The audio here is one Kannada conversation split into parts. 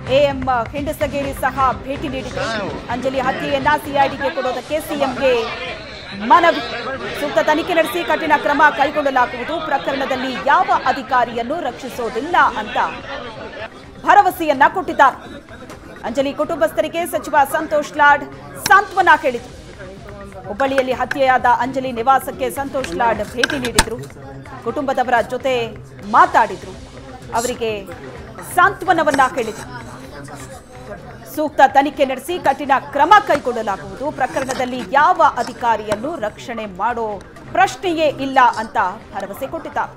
ಎಎಂ ಹಿಂಡಸಗೇರಿ ಸಹ ಭೇಟಿ ನೀಡಿದ್ರು ಅಂಜಲಿ ಹತ್ಯೆಯನ್ನ ಸಿಐಡಿಗೆ ಕೊಡೋದಕ್ಕೆ ಸಿಎಂಗೆ ಮನವಿ ಸೂಕ್ತ ತನಿಖೆ ನಡೆಸಿ ಕಠಿಣ ಕ್ರಮ ಕೈಗೊಳ್ಳಲಾಗುವುದು ಪ್ರಕರಣದಲ್ಲಿ ಯಾವ ಅಧಿಕಾರಿಯನ್ನು ರಕ್ಷಿಸೋದಿಲ್ಲ ಅಂತ ಭರವಸೆಯನ್ನ ಕೊಟ್ಟಿದ್ದಾರೆ ಅಂಜಲಿ ಕುಟುಂಬಸ್ಥರಿಗೆ ಸಚಿವ ಸಂತೋಷ್ ಲಾಡ್ ಸಾಂತ್ವನ ಹೇಳಿದರು ಹುಬ್ಬಳ್ಳಿಯಲ್ಲಿ ಹತ್ಯೆಯಾದ ಅಂಜಲಿ ನಿವಾಸಕ್ಕೆ ಸಂತೋಷ್ ಲಾಡ್ ಭೇಟಿ ನೀಡಿದ್ರು ಕುಟುಂಬದವರ ಜೊತೆ ಮಾತಾಡಿದ್ರು ಅವರಿಗೆ ಸಾಂತ್ವನವನ್ನ ಹೇಳಿದರು ಸೂಕ್ತ ತನಿಖೆ ನಡೆಸಿ ಕಠಿಣ ಕ್ರಮ ಕೈಗೊಳ್ಳಲಾಗುವುದು ಪ್ರಕರಣದಲ್ಲಿ ಯಾವ ಅಧಿಕಾರಿಯನ್ನು ರಕ್ಷಣೆ ಮಾಡೋ ಪ್ರಶ್ನೆಯೇ ಇಲ್ಲ ಅಂತ ಭರವಸೆ ಕೊಟ್ಟಿದ್ದಾರೆ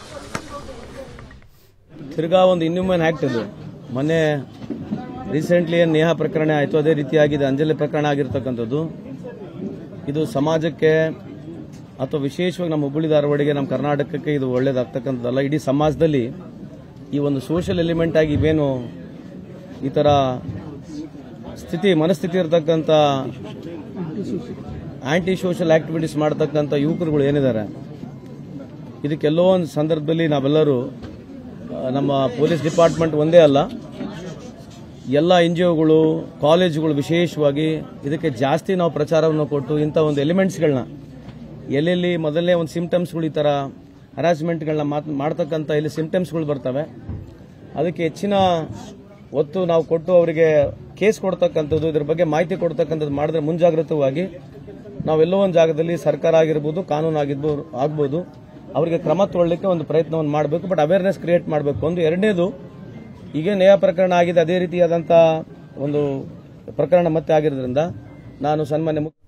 ತಿರ್ಗಾ ಒಂದು ಇನ್ಹ್ಯೂಮನ್ ಆಕ್ಟ್ ಇದು ಮೊನ್ನೆ ರೀಸೆಂಟ್ಲಿ ಏನು ನೇಹಾ ಪ್ರಕರಣ ಆಯಿತು ಅದೇ ರೀತಿಯಾಗಿದೆ ಅಂಜಲಿ ಪ್ರಕರಣ ಆಗಿರ್ತಕ್ಕಂಥದ್ದು ಇದು ಸಮಾಜಕ್ಕೆ ಅಥವಾ ವಿಶೇಷವಾಗಿ ನಮ್ಮ ಹುಬ್ಬಳ್ಳಿ ಧಾರವಾಡಿಗೆ ನಮ್ಮ ಕರ್ನಾಟಕಕ್ಕೆ ಇದು ಒಳ್ಳೇದಾಗ್ತಕ್ಕಂಥದ್ದಲ್ಲ ಇಡೀ ಸಮಾಜದಲ್ಲಿ ಈ ಒಂದು ಸೋಷಿಯಲ್ ಎಲಿಮೆಂಟ್ ಆಗಿ ಇವೇನು ಈ ಥರ ಸ್ಥಿತಿ ಮನಸ್ಥಿತಿ ಇರತಕ್ಕಂಥ ಆಂಟಿ ಸೋಷಿಯಲ್ ಆಕ್ಟಿವಿಟೀಸ್ ಮಾಡ್ತಕ್ಕಂಥ ಯುವಕರುಗಳು ಏನಿದ್ದಾರೆ ಇದಕ್ಕೆಲ್ಲೋ ಒಂದು ಸಂದರ್ಭದಲ್ಲಿ ನಾವೆಲ್ಲರೂ ಆ, ನಮ್ಮ ಪೊಲೀಸ್ ಡಿಪಾರ್ಟ್ಮೆಂಟ್ ಒಂದೇ ಅಲ್ಲ ಎಲ್ಲ ಎನ್ ಜಿ ಒಗಳು ಕಾಲೇಜುಗಳು ವಿಶೇಷವಾಗಿ ಇದಕ್ಕೆ ಜಾಸ್ತಿ ನಾವು ಪ್ರಚಾರವನ್ನು ಕೊಟ್ಟು ಇಂಥ ಒಂದು ಎಲಿಮೆಂಟ್ಸ್ಗಳನ್ನ ಎಲ್ಲೆಲ್ಲಿ ಮೊದಲನೇ ಒಂದು ಸಿಂಪ್ಟಮ್ಸ್ಗಳು ಈ ಥರ ಹರಾಸ್ಮೆಂಟ್ಗಳನ್ನ ಮಾತ್ ಮಾಡ್ತಕ್ಕಂಥ ಇಲ್ಲಿ ಸಿಂಪ್ಟಮ್ಸ್ಗಳು ಬರ್ತವೆ ಅದಕ್ಕೆ ಹೆಚ್ಚಿನ ಒತ್ತು ನಾವು ಕೊಟ್ಟು ಅವರಿಗೆ ಕೇಸ್ ಕೊಡ್ತಕ್ಕಂಥದ್ದು ಇದ್ರ ಬಗ್ಗೆ ಮಾಹಿತಿ ಕೊಡ್ತಕ್ಕಂಥದ್ದು ಮಾಡಿದ್ರೆ ಮುಂಜಾಗ್ರತವಾಗಿ ನಾವೆಲ್ಲೋ ಒಂದು ಜಾಗದಲ್ಲಿ ಸರ್ಕಾರ ಆಗಿರ್ಬೋದು ಕಾನೂನು ಆಗಿರ್ಬೋದು ಆಗ್ಬೋದು ಅವರಿಗೆ ಕ್ರಮ ತಗೊಳ್ಳಿಕ್ಕೆ ಒಂದು ಪ್ರಯತ್ನವನ್ನು ಮಾಡಬೇಕು ಬಟ್ ಅವೇರ್ನೆಸ್ ಕ್ರಿಯೇಟ್ ಮಾಡಬೇಕು ಒಂದು ಎರಡನೇದು ಈಗ ನೇಹ ಪ್ರಕರಣ ಆಗಿದೆ ಅದೇ ರೀತಿಯಾದಂಥ ಒಂದು ಪ್ರಕರಣ ಮತ್ತೆ ಆಗಿರೋದ್ರಿಂದ ನಾನು ಸನ್ಮಾನ್ಯ ಮುಖ್ಯ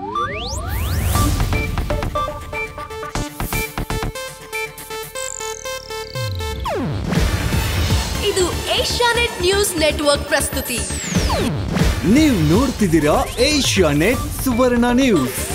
ಇದು ಏಷ್ಯಾನೆಟ್ ನ್ಯೂಸ್ ನೆಟ್ವರ್ಕ್ ಪ್ರಸ್ತುತಿ ನೀವು ನೋಡ್ತಿದ್ದೀರಾ ಏಷ್ಯಾ ನೆಟ್ ಸುವರ್ಣ ನ್ಯೂಸ್